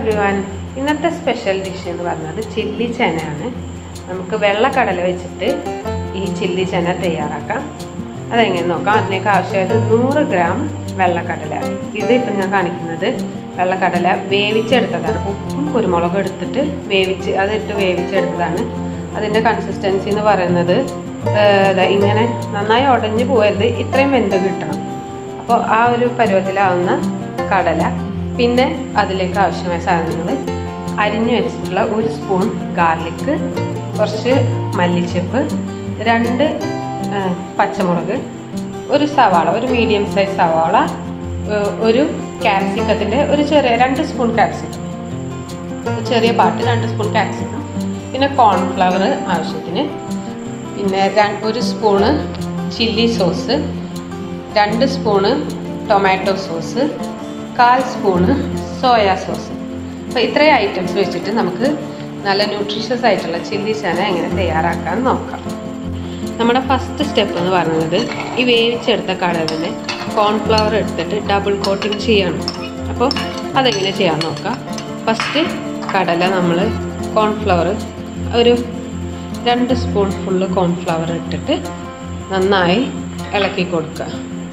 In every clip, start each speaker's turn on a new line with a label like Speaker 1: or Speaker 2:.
Speaker 1: every everyone ഇന്നത്തെ special dish എന്ന് പറയുന്നത് ചില്ലി ചെനയാണ് നമുക്ക് വെള്ളക്കടല വെച്ചിട്ട് ഈ ചില്ലി ചെന തയ്യാറാക്കാം അതെങ്ങനെ നോക്കാം അതിലേക്ക് ആവശ്യമായത് നൂറ് ഗ്രാം വെള്ളക്കടല ഇത് ഇപ്പം ഞാൻ കാണിക്കുന്നത് വെള്ളക്കടല വേവിച്ചെടുത്തതാണ് ഉപ്പും കുരുമുളകും എടുത്തിട്ട് വേവിച്ച് അതിട്ട് വേവിച്ചെടുത്തതാണ് അതിൻ്റെ കൺസിസ്റ്റൻസി എന്ന് പറയുന്നത് ഏഹ്, ദാ ഇങ്ങനെ നന്നായി ഉടഞ്ഞു പോകരുത് ഇത്രയും വെന്ത് കിട്ടണം അപ്പോൾ ആ ഒരു പരുവത്തിലാവുന്ന കടല പിന്നെ അതിലേക്ക് ആവശ്യമായ സാധനങ്ങൾ അരിഞ്ഞു വെച്ചിട്ടുള്ള ഒരു സ്പൂൺ ഗാർലിക്ക് കുറച്ച് മല്ലിച്ചപ്പ് രണ്ട് ആ, പച്ചമുളക് ഒരു സവാള ഒരു മീഡിയം സൈസ് സവാള ഏ, ഒരു ക്യാപ്സിക്കത്തിൻ്റെ ഒരു ചെറിയ രണ്ട് സ്പൂൺ ക്യാപ്സിക്കം ചെറിയ പാട്ട് രണ്ട് സ്പൂൺ ക്യാപ്സിക്കം പിന്നെ കോൺഫ്ലവർ ആവശ്യത്തിന് പിന്നെ ര- ഒരു സ്പൂണ് ചില്ലി സോസ് രണ്ട് സ്പൂണ് ടൊമാറ്റോ സോസ് കാൽ സ്പൂണ് സോയാ സോസ് അപ്പോൾ ഇത്രയും ഐറ്റംസ് വെച്ചിട്ട് നമുക്ക് നല്ല ന്യൂട്രീഷ്യസ് ആയിട്ടുള്ള ചില്ലി ചന എങ്ങനെ തയ്യാറാക്കാൻ നോക്കാം നമ്മുടെ ഫസ്റ്റ് സ്റ്റെപ്പ് എന്ന് പറയുന്നത് ഈ വേവിച്ചെടുത്ത കടലിനെ കോൺഫ്ലവർ എടുത്തിട്ട് ഡബിൾ കോട്ടിങ് ചെയ്യണം അപ്പോൾ അതെങ്ങനെ ചെയ്യാൻ നോക്കാം ഫസ്റ്റ് കടല നമ്മൾ കോൺഫ്ലവർ ഒരു രണ്ട് സ്പൂൺ ഫുള്ള് കോൺഫ്ലവർ ഇട്ടിട്ട് നന്നായി ഇളക്കി കൊടുക്കുക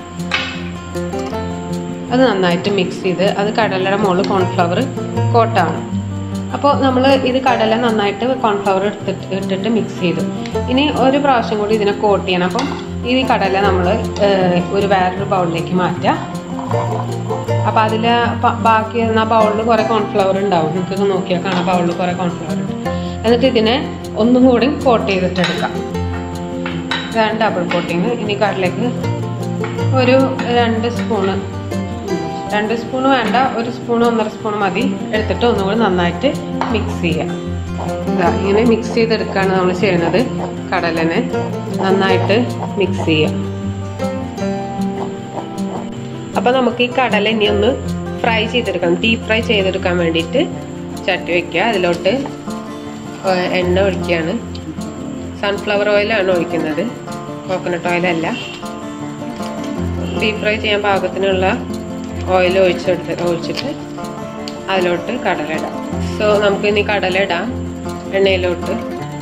Speaker 1: അത് നന്നായിട്ട് മിക്സ് ചെയ്ത് അത് കടലയുടെ മുകളിൽ കോൺഫ്ലവർ കോട്ടാണ് അപ്പോൾ നമ്മൾ ഇത് കടല നന്നായിട്ട് കോൺഫ്ലവർ എടുത്തിട്ട് ഇട്ടിട്ട് മിക്സ് ചെയ്തു ഇനി ഒരു പ്രാവശ്യം കൂടി ഇതിനെ കോട്ട് ചെയ്യണം അപ്പം ഈ കടല നമ്മൾ ഒരു വേറൊരു ബൗളിലേക്ക് മാറ്റുക അപ്പം അതിൽ ബാക്കി ആ ബൗളിൽ കുറേ കോൺഫ്ലവർ ഉണ്ടാവും നിങ്ങൾക്ക് നോക്കിയാൽ കാണാം ബൗളിൽ കുറേ കോൺഫ്ലവർ ഉണ്ട് എന്നിട്ട് ഇതിനെ ഒന്നും കൂടി കോട്ട് ചെയ്തിട്ടെടുക്കാം ഇതാണ് ഡബിൾ കോട്ടിങ് ഇനി കടലേക്ക് ഒരു രണ്ട് സ്പൂണ് രണ്ട് സ്പൂൺ വേണ്ട ഒരു സ്പൂൺ ഒന്നര സ്പൂൺ മതി എടുത്തിട്ട് ഒന്നുകൂടി നന്നായിട്ട് മിക്സ് ചെയ്യാം ഇതാ ഇങ്ങനെ മിക്സ് ചെയ്തെടുക്കുകയാണ് നമ്മൾ ചെയ്യുന്നത് കടലനെ നന്നായിട്ട് മിക്സ് ചെയ്യാം അപ്പൊ നമുക്ക് ഈ കടല ഇനി ഒന്ന് ഫ്രൈ ചെയ്തെടുക്കാം ഡീപ് ഫ്രൈ ചെയ്തെടുക്കാൻ വേണ്ടിയിട്ട് ചട്ടി വെക്കുക അതിലോട്ട് ഏഹ് എണ്ണ ഒഴിക്കുകയാണ് സൺഫ്ലവർ ഓയിലാണ് ഒഴിക്കുന്നത് കോക്കനട്ട് ഓയിലല്ല ഡീപ് ഫ്രൈ ചെയ്യാൻ പാകത്തിനുള്ള ഓയിൽ ഒഴിച്ചെടുത്ത് ഒഴിച്ചിട്ട് അതിലോട്ട് കടല ഇടാം സോ നമുക്ക് ഇനി കടല ഇടാം എണ്ണയിലോട്ട്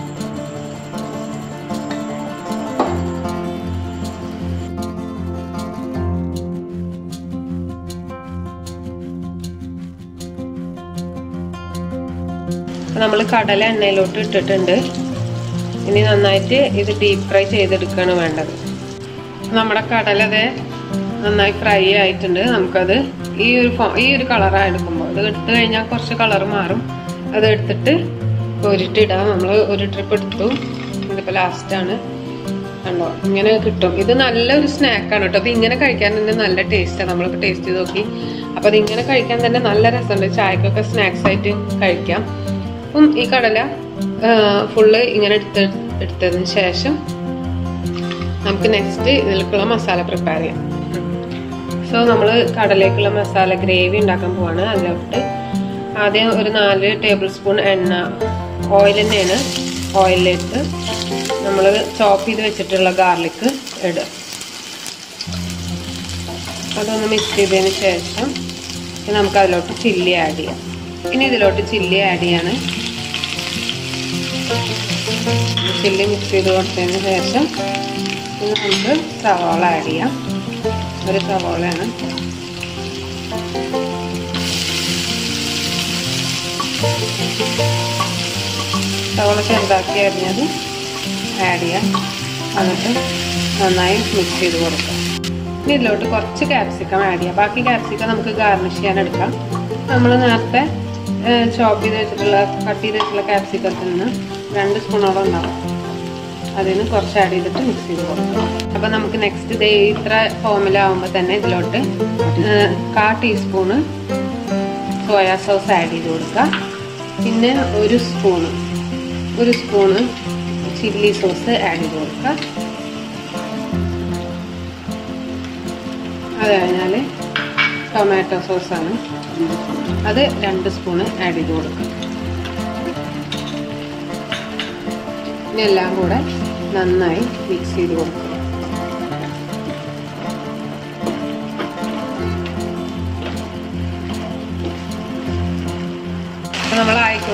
Speaker 1: നമ്മൾ കടല എണ്ണയിലോട്ട് ഇട്ടിട്ടുണ്ട് ഇനി നന്നായിട്ട് ഇത് ഡീപ് ഫ്രൈ ചെയ്തെടുക്കുകയാണ് വേണ്ടത് നമ്മുടെ കടല അത് നന്നായി ഫ്രൈ ആയിട്ടുണ്ട് നമുക്കത് ഈ ഒരു ഫോ- ഈ ഒരു കളറാണ് എടുക്കുമ്പോൾ അത് എടുത്തു കഴിഞ്ഞാൽ കുറച്ച് കളർ മാറും അത് എടുത്തിട്ട് കോരിട്ടിടാം നമ്മൾ ഒരു ട്രിപ്പ് എടുത്തു ഇതിപ്പോൾ ലാസ്റ്റാണ് കണ്ടോ ഇങ്ങനെ കിട്ടും ഇത് നല്ലൊരു സ്നാക്കാണ് കേട്ടോ അപ്പോൾ ഇങ്ങനെ കഴിക്കാൻ തന്നെ നല്ല ടേസ്റ്റാണ് നമ്മളിപ്പോൾ ടേസ്റ്റ് ചെയ്ത് നോക്കി അപ്പോൾ അത് ഇങ്ങനെ കഴിക്കാൻ തന്നെ നല്ല രസമുണ്ട് ചായക്കൊക്കെ സ്നാക്സ് ആയിട്ട് കഴിക്കാം അപ്പം ഈ കടല ഫുള്ള് ഇങ്ങനെ എടുത്ത് എടുത്തതിന് ശേഷം നമുക്ക് നെക്സ്റ്റ് ഇതിലേക്കുള്ള മസാല പ്രിപ്പയർ ചെയ്യാം സോ നമ്മൾ കടലേക്കുള്ള മസാല ഗ്രേവി ഉണ്ടാക്കാൻ പോവാണ് അതിലോട്ട് ആദ്യം ഒരു നാല് ടേബിൾ സ്പൂൺ എണ്ണ ഓയിൽ തന്നെയാണ് ഓയിലിലേക്ക് നമ്മൾ ചോപ്പ് ചെയ്ത് വെച്ചിട്ടുള്ള ഗാർലിക്ക് ഇടുക അതൊന്ന് മിക്സ് ചെയ്തതിന് ശേഷം ഇനി നമുക്ക് അതിലോട്ട് ചില്ലി ആഡ് ചെയ്യാം ഇനി ഇതിലോട്ട് ചില്ലി ആഡ് ചെയ്യാണ് ചില്ലി മിക്സ് ചെയ്ത് കൊടുത്തതിന് ശേഷം ഇനി നമുക്ക് സവാള ആഡ് ചെയ്യാം ഒരു സവാളയാണ് സവാള ചെറുതാക്കി അരിഞ്ഞത് ആഡ് ചെയ്യാം എന്നിട്ട് നന്നായി മിക്സ് ചെയ്ത് കൊടുക്കാം ഇനി ഇതിലോട്ട് കുറച്ച് ക്യാപ്സിക്കം ആഡ് ചെയ്യാം ബാക്കി ക്യാപ്സിക്കം നമുക്ക് ഗാർണിഷ് ചെയ്യാൻ എടുക്കാം നമ്മൾ നേരത്തെ ചോപ്പ് ചെയ്ത് വെച്ചിട്ടുള്ള കട്ട് ചെയ്ത് വെച്ചിട്ടുള്ള ക്യാപ്സിക്കത്തിൽ നിന്ന് രണ്ട് സ്പൂണോളം ഉണ്ടാവും അതിന് കുറച്ച് ആഡ് ചെയ്തിട്ട് മിക്സ് ചെയ്ത് കൊടുക്കാം അപ്പം നമുക്ക് നെക്സ്റ്റ് ഇതേ ഇത്ര ഫോമിലാവുമ്പോൾ തന്നെ ഇതിലോട്ട് ഏഹ്, കാ ടീസ്പൂണ് സോയാ സോസ് ആഡ് ചെയ്ത് കൊടുക്കുക പിന്നെ ഒരു സ്പൂണ് ഒരു സ്പൂണ് ചില്ലി സോസ് ആഡ് ചെയ്ത് കൊടുക്കുക അത് കഴിഞ്ഞാൽ ടൊമാറ്റോ സോസാണ് അത് രണ്ട് സ്പൂണ് ആഡ് ചെയ്ത് കൊടുക്കുക ഇനി എല്ലാം കൂടെ നന്നായി മിക്സ് ചെയ്ത് കൊടുക്കുക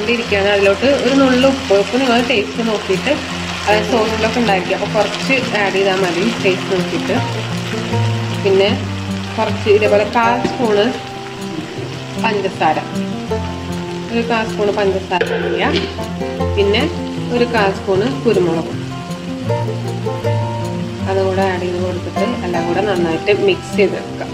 Speaker 1: ആയിക്കൊണ്ടിരിക്കുകയാണ് അതിലോട്ട് ഒരു നുള്ള ഉപ്പ് ഉപ്പ് നിങ്ങൾ ടേസ്റ്റ് നോക്കിയിട്ട് അത് സോസിലൊക്കെ ഉണ്ടായിരിക്കും അപ്പോൾ കുറച്ച് ആഡ് ചെയ്താൽ മതി ടേസ്റ്റ് നോക്കിയിട്ട് പിന്നെ കുറച്ച് ഇതേപോലെ കാൽ സ്പൂണ് പഞ്ചസാര ഒരു കാൽ സ്പൂണ് പഞ്ചസാര ചെയ്യുക പിന്നെ ഒരു കാൽ സ്പൂണ് കുരുമുളക് അതുകൂടെ ആഡ് ചെയ്ത് കൊടുത്തിട്ട് എല്ലാം കൂടെ നന്നായിട്ട് മിക്സ് ചെയ്ത് വെക്കാം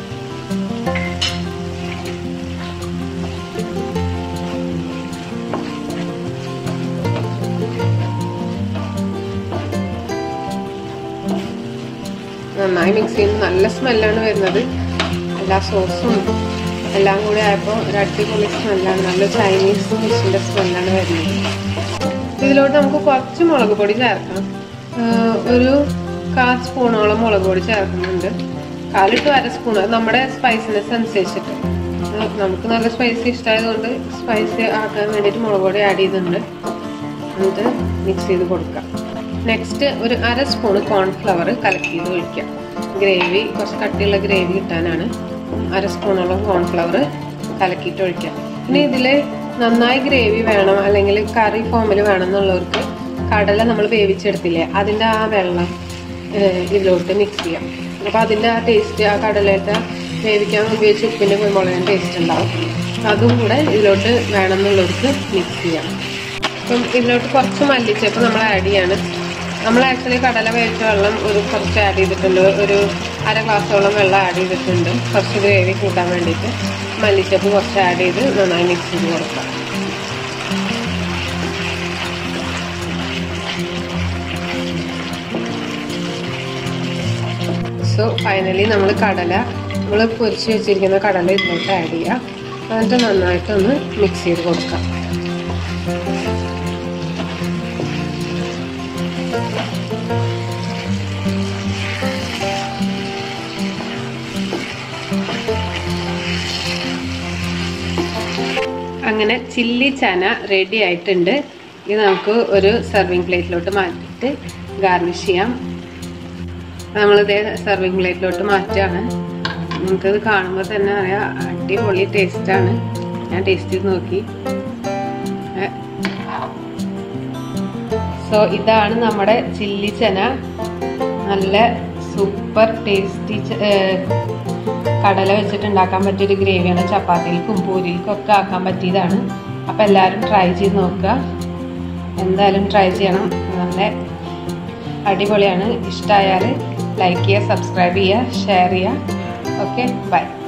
Speaker 1: നന്നായി മിക്സ് ചെയ്ത് നല്ല സ്മെല്ലാണ് വരുന്നത് എല്ലാ സോസും എല്ലാം കൂടി ആയപ്പോൾ ഒരു അടിപൊളി സ്മെല്ലാണ് നല്ല ചൈനീസ് ഡിഷിൻ്റെ സ്മെല്ലാണ് വരുന്നത് ഇതിലോട്ട് നമുക്ക് കുറച്ച് മുളക് പൊടി ചേർക്കാം ആഹ് ഒരു കാൽ സ്പൂണോളം മുളക് പൊടി ചേർക്കുന്നുണ്ട് കാലിട്ട് അര സ്പൂൺ അത് നമ്മുടെ സ്പൈസിനെസ് അനുസരിച്ചിട്ട് ആഹ് നമുക്ക് നല്ല സ്പൈസി ഇഷ്ടമായതുകൊണ്ട് സ്പൈസി ആക്കാൻ വേണ്ടിയിട്ട് മുളക് പൊടി ആഡ് ചെയ്തിട്ടുണ്ട് എന്നിട്ട് മിക്സ് ചെയ്ത് കൊടുക്കാം നെക്സ്റ്റ് ഒരു അര സ്പൂണ് കോൺഫ്ലവർ കലക്കിയത് ഒഴിക്കാം ഗ്രേവി കുറച്ച് കട്ടിയുള്ള ഗ്രേവി കിട്ടാനാണ് അര സ്പൂണോളം കോൺഫ്ലവർ കലക്കിയിട്ട് ഒഴിക്കാം ഇനി ഇതിൽ നന്നായി ഗ്രേവി വേണം അല്ലെങ്കിൽ കറി ഫോമിൽ വേണം എന്നുള്ളവർക്ക് കടല നമ്മൾ വേവിച്ചെടുത്തില്ലേ അതിൻ്റെ ആ വെള്ളം ഏഹ്, ഇതിലോട്ട് മിക്സ് ചെയ്യാം അപ്പോൾ അതിൻ്റെ ആ ടേസ്റ്റ് ആ കടലയുടെ വേവിക്കാൻ ഉപയോഗിച്ച് ഉപ്പിൻ്റെ കുരുമുളകിൻ്റെ ടേസ്റ്റ് ഉണ്ടാവും അതും കൂടെ ഇതിലോട്ട് വേണം എന്നുള്ളവർക്ക് മിക്സ് ചെയ്യാം അപ്പം ഇതിലോട്ട് കുറച്ച് മല്ലിച്ചപ്പ് നമ്മൾ ആഡ് ചെയ്യാണ് നമ്മൾ ആക്ച്വലി കടല വേവിച്ച വെള്ളം ഒരു കുറച്ച് ആഡ് ചെയ്തിട്ടുണ്ട് ഒരു അര ഗ്ലാസോളം വെള്ളം ആഡ് ചെയ്തിട്ടുണ്ട് കുറച്ച് ഗ്രേവി കൂട്ടാൻ വേണ്ടിയിട്ട് മല്ലിച്ചപ്പ് കുറച്ച് ആഡ് ചെയ്ത് നന്നായി മിക്സ് ചെയ്ത് കൊടുക്കാം സോ ഫൈനലി നമ്മൾ കടല നമ്മൾ പൊരിച്ച് വെച്ചിരിക്കുന്ന കടല ഇതിലോട്ട് ആഡ് ചെയ്യുക എന്നിട്ട് നന്നായിട്ടൊന്ന് മിക്സ് ചെയ്ത് കൊടുക്കാം അങ്ങനെ ചില്ലി ചന റെഡി ആയിട്ടുണ്ട് ഇത് നമുക്ക് ഒരു സെർവിങ് പ്ലേറ്റിലോട്ട് മാറ്റിയിട്ട് ഗാർണിഷ് ചെയ്യാം നമ്മളിതേ സെർവിങ് പ്ലേറ്റിലോട്ട് മാറ്റുകയാണ് നിങ്ങൾക്കത് കാണുമ്പോൾ തന്നെ അറിയാം അടിപൊളി ടേസ്റ്റാണ് ഞാൻ ടേസ്റ്റ് ചെയ്ത് നോക്കി സോ ഇതാണ് നമ്മുടെ ചില്ലി ചന നല്ല സൂപ്പർ ടേസ്റ്റി കടല വെച്ചിട്ട് ഉണ്ടാക്കാൻ പറ്റിയൊരു ഗ്രേവിയാണ് ചപ്പാത്തിയിൽക്കും പൂരിയിൽക്കും ഒക്കെ ആക്കാൻ പറ്റിയതാണ് അപ്പം എല്ലാവരും ട്രൈ ചെയ്ത് നോക്കുക എന്തായാലും ട്രൈ ചെയ്യണം നല്ല അടിപൊളിയാണ് ഇഷ്ടമായാൽ ലൈക്ക് ചെയ്യുക സബ്സ്ക്രൈബ് ചെയ്യുക ഷെയർ ചെയ്യുക ഓക്കെ ബൈ